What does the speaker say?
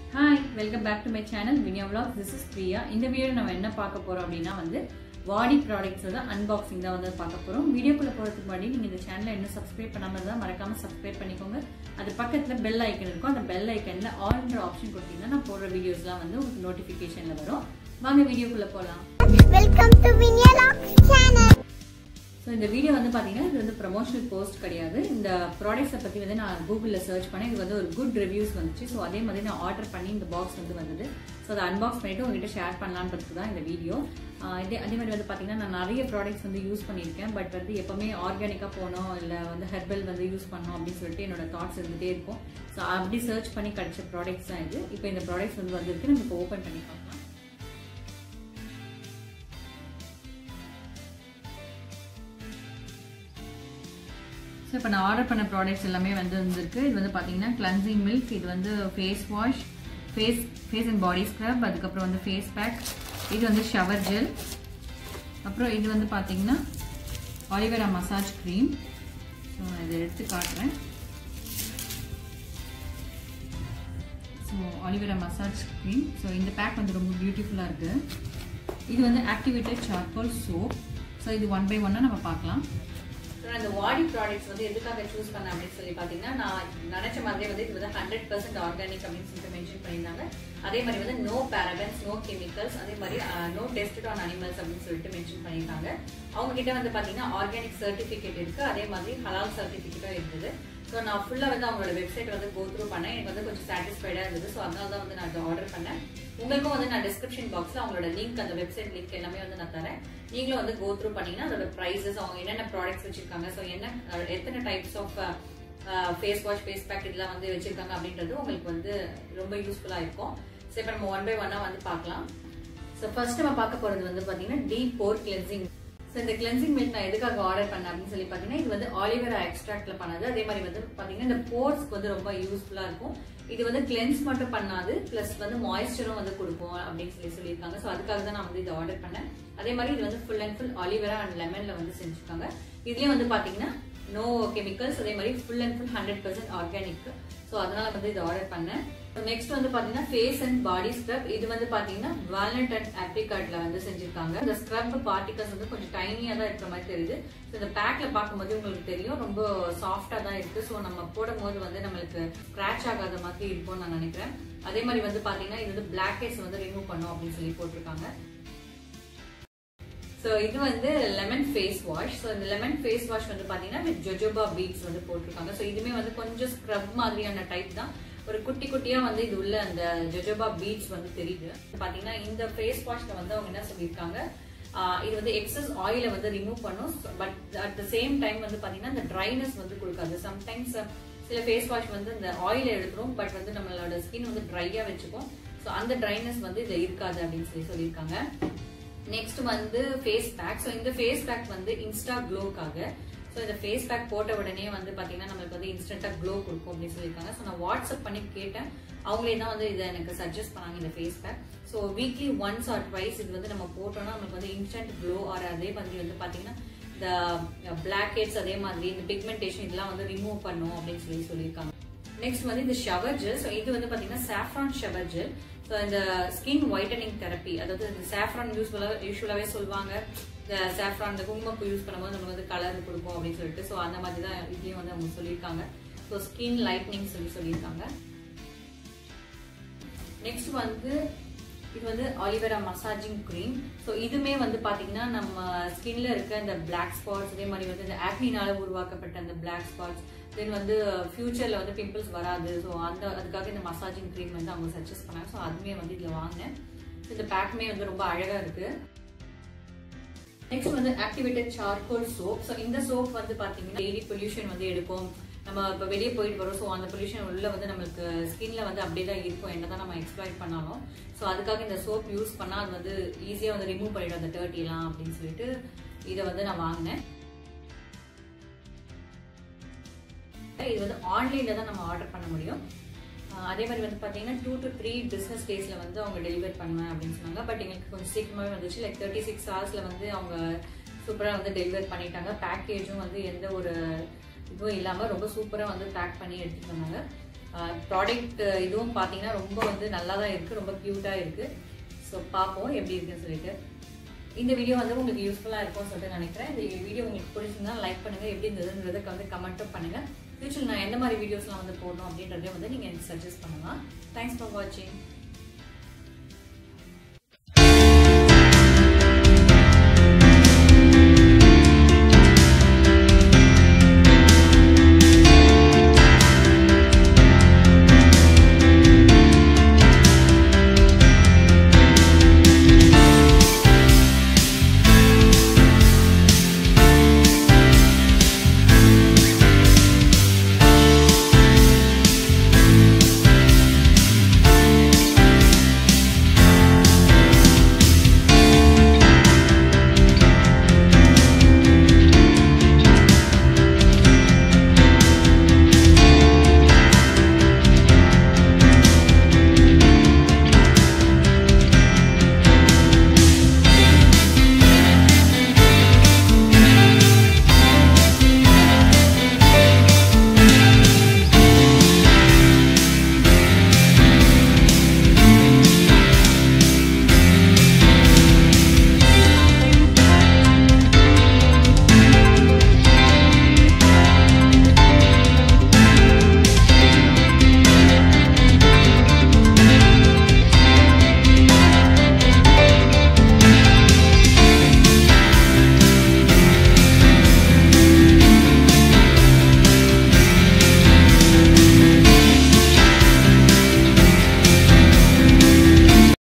hi welcome back to my channel Viniya vlogs this is Priya இந்த video நம்ம என்ன பார்க்க போறோம் அப்படின்னா வந்து வாடி ப்ராடக்ட்ஸ் தான் அன்பாக்சிங் தான் வந்து பார்க்க போறோம் வீடியோக்குள்ள போறதுக்கு முன்னாடி நீங்க இந்த சேனலை இன்னும் சப்ஸ்கிரைப் பண்ணாம இருந்தா மறக்காம சப்ஸ்கிரைப் பண்ணிக்கோங்க அது பக்கத்துல பெல் ஐக்கன் இருக்கும் அந்த பெல் ஐக்கன்ல ஆல்ன்ற ஆப்ஷன் கொடுத்தீங்கன்னா நான் போடுற வீடியோஸ்லாம் வந்து உங்களுக்கு நோட்டிபிகேஷன்ல வரும் வாங்க வீடியோக்குள்ள போலாம் welcome to Viniya vlogs channel so இந்த வீடியோ வந்து பார்த்தீங்கன்னா இது வந்து ப்ரமோஷனல் போஸ்ட் கிடையாது இந்த ப்ராடக்ட்ஸை பற்றி வந்து நான் கூகுளில் சர்ச் பண்ணேன் இது வந்து ஒரு குட் ரிவ்யூஸ் வந்துச்சு ஸோ அதே மாதிரி நான் ஆர்டர் பண்ணி இந்த பாக்ஸ் வந்து வந்தது ஸோ அதை அன்பாக்ஸ் பண்ணிட்டு உங்ககிட்ட ஷேர் பண்ணலான்றது தான் இந்த வீடியோ இதே அதே மாதிரி வந்து பார்த்தீங்கன்னா நான் நிறைய ப்ராடக்ட்ஸ் வந்து யூஸ் பண்ணியிருக்கேன் பட் வந்து எப்போவுமே ஆர்கானிக்காக போனோம் இல்லை வந்து ஹெர்பல் வந்து யூஸ் பண்ணோம் அப்படின்னு சொல்லிட்டு என்னோட தாட்ஸ் இருந்துகிட்டே இருக்கும் ஸோ அப்படி சர்ச் பண்ணி கிடைச்ச ப்ராடக்ட்ஸ் தான் இது இப்போ இந்த ப்ராடக்ட்ஸ் வந்து வந்திருக்கு நம்ம இப்போ ஓப்பன் பண்ணி பார்க்கலாம் ஸோ இப்போ நான் ஆர்டர் பண்ண ப்ராடக்ட்ஸ் எல்லாமே வந்து வந்திருக்கு இது வந்து பார்த்தீங்கன்னா கிளன்சிங் மில்க் இது வந்து face wash face face and body scrub அதுக்கப்புறம் வந்து ஃபேஸ் பேக் இது வந்து ஷவர் ஜெல் அப்புறம் இது வந்து பார்த்தீங்கன்னா ஆலிவேரா மசாஜ் க்ரீம் ஸோ நான் இதை எடுத்து காட்டுறேன் so aloe vera massage cream so இந்த பேக் வந்து ரொம்ப பியூட்டிஃபுல்லாக இருக்குது இது வந்து ஆக்டிவேட்டட் சார்கோல் சோப் ஸோ இது ஒன் பை ஒன்னாக நம்ம பார்க்கலாம் இந்த வாடி ப்ராடக்ட்ஸ் வந்து எதுக்காக சூஸ் பண்ண அப்படின்னு சொல்லி பார்த்தீங்கன்னா நான் நினைச்ச மாதிரியே வந்து இது வந்து ஹண்ட்ரட் பர்சன்ட் ஆர்கானிக் அப்படின்னு சொல்லிட்டு மென்ஷன் பண்ணியிருந்தாங்க அதே மாதிரி வந்து நோ பேரபன்ஸ் நோ கெமிக்கல்ஸ் அதே மாதிரி நோ டெஸ்டட் ஆன் அனிமல்ஸ் அப்படின்னு சொல்லிட்டு மென்ஷன் பண்ணியிருக்காங்க அவங்க கிட்ட வந்து பார்த்தீங்கன்னா ஆர்கானிக் சர்டிஃபிகேட் இருக்கு அதே மாதிரி ஹலால் சர்டிஃபிகேட்டும் இருந்தது ஸோ நான் ஃபுல்லாக வந்து அவங்களோட வெப்சைட் வந்து கோ த்ரூ பண்ணேன் எனக்கு வந்து கொஞ்சம் சாட்டிஸ்ஃபைடாக இருந்தது ஸோ அதனால தான் வந்து நான் இதை ஆர்டர் பண்ணேன் உங்களுக்கும் வந்து நான் டிஸ்கிரிப்ஷன் பாக்ஸில் அவங்களோட லிங்க் அந்த வெப்சைட் லிங்க் எல்லாமே வந்து நான் தரேன் நீங்களும் வந்து கோ த்ரூ பண்ணீங்கன்னா அதோட ப்ரைஸஸ் அவங்க என்னென்ன ப்ராடக்ட்ஸ் வச்சிருக்காங்க ஸோ என்ன அஹ், எத்தனை types of face wash face pack இதெல்லாம் வந்து வச்சிருக்காங்க அப்படின்றது உங்களுக்கு வந்து ரொம்ப யூஸ்ஃபுல்லாக இருக்கும் ஸோ இப்போ நம்ம ஒன் பை ஒன்னாக வந்து பார்க்கலாம் ஸோ ஃபர்ஸ்ட் நம்ம பார்க்க போகிறது வந்து பார்த்தீங்கன்னா டீப் போர் கிளென்சிங் ஸோ இந்த கிளென்சிங் மில்க் நான் எதுக்காக ஆர்டர் பண்ணேன் அப்படின்னு சொல்லி பார்த்தீங்கன்னா இது வந்து ஆலிவேரா எக்ஸ்ட்ராக்ட்ல பண்ணது அதே மாதிரி வந்து பார்த்தீங்கன்னா இந்த போர்ஸ்க்கு வந்து ரொம்ப யூஸ்ஃபுல்லாக இருக்கும் இது வந்து கிளென்ஸ் மட்டும் பண்ணாது ப்ளஸ் வந்து மாய்ஸ்சரும் வந்து கொடுக்கும் அப்படின்னு சொல்லி சொல்லியிருக்காங்க ஸோ அதுக்காக தான் நான் வந்து இதை ஆர்டர் பண்ணேன் அதே மாதிரி இது வந்து full and full aloe vera and லெமன்ல வந்து செஞ்சுருக்காங்க இதுலேயும் வந்து பார்த்தீங்கன்னா நோ கெமிக்கல்ஸ் அதே மாதிரி full and full hundred percent organic so அதனால வந்து இதை ஆர்டர் பண்ணேன் நெக்ஸ்ட் வந்து பாத்தீங்கன்னா ஃபேஸ் அண்ட் பாடி ஸ்க்ரப் இது வந்து பாத்தீங்கன்னா வால்நட் அண்ட் ஆப்ரிகாட்ல வந்து செஞ்சிருக்காங்க இந்த ஸ்க்ரப் பார்ட்டிகல்ஸ் வந்து கொஞ்சம் டைனியா தான் இருக்கிற மாதிரி தெரியுது ஸோ இந்த பேக்ல பார்க்கும்போது உங்களுக்கு தெரியும் ரொம்ப சாஃப்டா தான் இருக்கு ஸோ நம்ம போடும்போது வந்து நம்மளுக்கு ஸ்க்ராட்ச் ஆகாத மாதிரி இருக்கும்னு நான் நினைக்கிறேன் அதே மாதிரி வந்து பாத்தீங்கன்னா இது வந்து பிளாக் ஹெட்ஸ் வந்து ரிமூவ் பண்ணும் அப்படின்னு சொல்லி போட்டிருக்காங்க ஸோ இது வந்து லெமன் ஃபேஸ் வாஷ் ஸோ இந்த லெமன் ஃபேஸ் வாஷ் வந்து பார்த்தீங்கன்னா வித் ஜொஜோபா பீட்ஸ் வந்து போட்டிருக்காங்க ஸோ இதுவுமே வந்து கொஞ்சம் ஸ்க்ரப் மாதிரியான டைப் தான் ஒரு குட்டி குட்டியா வந்து இது உள்ள அந்த ஜொஜோபா பீட்ஸ் வந்து தெரியுது பார்த்தீங்கன்னா இந்த ஃபேஸ் வாஷ்ல வந்து அவங்க என்ன சொல்லியிருக்காங்க ஆஹ் இது வந்து எக்ஸஸ் ஆயிலை வந்து ரிமூவ் பண்ணும் but at the same time வந்து பார்த்தீங்கன்னா இந்த ட்ரைனஸ் வந்து கொடுக்காது சம்டைம்ஸ் சில ஃபேஸ் வாஷ் வந்து இந்த ஆயிலை எடுத்துரும் பட் வந்து நம்மளோட ஸ்கின் வந்து ட்ரையா வச்சுக்கும் ஸோ அந்த ட்ரைனஸ் வந்து இது இருக்காது அப்படின்னு சொல்லி சொல்லியிருக்காங்க நெக்ஸ்ட் வந்து ஃபேஸ் பேக் ஸோ இந்த ஃபேஸ் பேக் வந்து இன்ஸ்டா க்ளோக்காக ஸோ இந்த ஃபேஸ் பேக் போட்ட உடனே வந்து பார்த்தீங்கன்னா நம்மளுக்கு வந்து இன்ஸ்டன்ட்டாக க்ளோ கொடுக்கும் அப்படின்னு சொல்லியிருக்காங்க ஸோ நான் வாட்ஸ்அப் பண்ணி கேட்டேன் அவங்களே தான் வந்து இதை எனக்கு சஜஸ்ட் பண்ணாங்க இந்த face pack so weekly once or twice இது வந்து நம்ம போட்டோம்னா நமக்கு வந்து இன்ஸ்டன்ட் க்ளோ ஆர் அதே மாதிரி வந்து பார்த்தீங்கன்னா இந்த பிளாக் ஹெட்ஸ் அதே மாதிரி இந்த பிக்மெண்டேஷன் இதெல்லாம் வந்து ரிமூவ் பண்ணும் அப்படின்னு சொல்லி சொல்லியிருக்காங்க நெக்ஸ்ட் வந்து இந்த ஷவர் ஜெல் ஸோ இது வந்து பார்த்தீங்கன்னா சாஃப்ரான் ஷவர் ஜெல் ஸோ இந்த ஸ்கின் ஒயிட்டனிங் தெரப்பி அதாவது இந்த சாஃப்ரான் யூஸ்ஃபுல்லாக யூஸ்வலாகவே சொல்லுவாங்க இந்த சாஃப்ரான் இந்த குங்குமப்பூ யூஸ் பண்ணும்போது நமக்கு வந்து கலர் கொடுக்கும் அப்படின்னு சொல்லிட்டு ஸோ அந்த மாதிரி தான் இதுலேயும் வந்து அவங்க சொல்லியிருக்காங்க ஸோ ஸ்கின் லைட்னிங் சொல்லி சொல்லியிருக்காங்க நெக்ஸ்ட் வந்து இது வந்து ஆலிவேரா மசாஜிங் க்ரீம் ஸோ இதுமே வந்து பார்த்தீங்கன்னா நம்ம ஸ்கின்ல இருக்க இந்த பிளாக் ஸ்பாட்ஸ் அதே மாதிரி வந்து இந்த ஆக்னினால உருவாக்கப்பட்ட அந்த பிளாக் ஸ்பாட்ஸ் தென் வந்து ஃபியூச்சர்ல வந்து பிம்பிள்ஸ் வராது ஸோ அந்த அதுக்காக இந்த மசாஜிங் க்ரீம் வந்து அவங்க சஜஸ்ட் பண்ணாங்க ஸோ அதுவுமே வந்து இதில் வாங்கினேன் ஸோ இந்த பேக்குமே வந்து ரொம்ப அழகாக இருக்கு நெக்ஸ்ட் வந்து ஆக்டிவேட்டட் சார்கோல் சோப் ஸோ இந்த சோப் வந்து பார்த்தீங்கன்னா டெய்லி பொல்யூஷன் வந்து எடுக்கும் நம்ம இப்போ வெளியே போயிட்டு வரோம் ஸோ அந்த பொல்யூஷன் உள்ள வந்து நம்மளுக்கு ஸ்கின்ல வந்து அப்படியே தான் இருக்கும் என்ன தான் நம்ம எக்ஸ்ப்ளாய்ட் பண்ணாலும் ஸோ அதுக்காக இந்த சோப் யூஸ் பண்ணால் அது வந்து ஈஸியாக வந்து ரிமூவ் பண்ணிடும் அந்த டர்ட்டிலாம் அப்படின்னு சொல்லிட்டு இதை வந்து நான் வாங்கினேன் இது வந்து ஆன்லைனில் தான் நம்ம ஆர்டர் பண்ண முடியும் ஆஹ் அதே மாதிரி வந்து பார்த்தீங்கன்னா டூ டு த்ரீ பிஸ்னஸ் டேஸில் வந்து அவங்க டெலிவர் பண்ணுவேன் அப்படின்னு சொன்னாங்க பட் எங்களுக்கு கொஞ்சம் சீக்கிரமாகவே வந்துச்சு லைக் தேர்ட்டி சிக்ஸ் ஹவர்ஸில் வந்து அவங்க சூப்பராக வந்து டெலிவர் பண்ணிட்டாங்க பேக்கேஜும் வந்து எந்த ஒரு இதுவும் இல்லாமல் ரொம்ப சூப்பராக வந்து பேக் பண்ணி எடுத்துட்டு வந்தாங்க ப்ராடக்ட் இதுவும் பார்த்தீங்கன்னா ரொம்ப வந்து நல்லா தான் இருக்குது ரொம்ப க்யூட்டாக இருக்குது ஸோ பார்ப்போம் எப்படி இருக்குன்னு சொல்லிட்டு இந்த வீடியோ வந்து உங்களுக்கு யூஸ்ஃபுல்லாக இருக்கும்னு சொல்லிட்டு நினைக்கிறேன் இந்த வீடியோ உங்களுக்கு பிடிச்சிருந்தா லைக் பண்ணுங்கள் எப்படி இருந்ததுன்றதை வந்து கமெண்ட்டும் பண்ணுங்கள் ஃபியூச்சர் நான் எந்த மாதிரி வீடியோஸ்லாம் வந்து போடணும் அப்படின்றதையும் வந்து நீங்கள் எனக்கு சஜஸ்ட் பண்ணலாம் தேங்க்ஸ் ஃபார் வாட்சிங்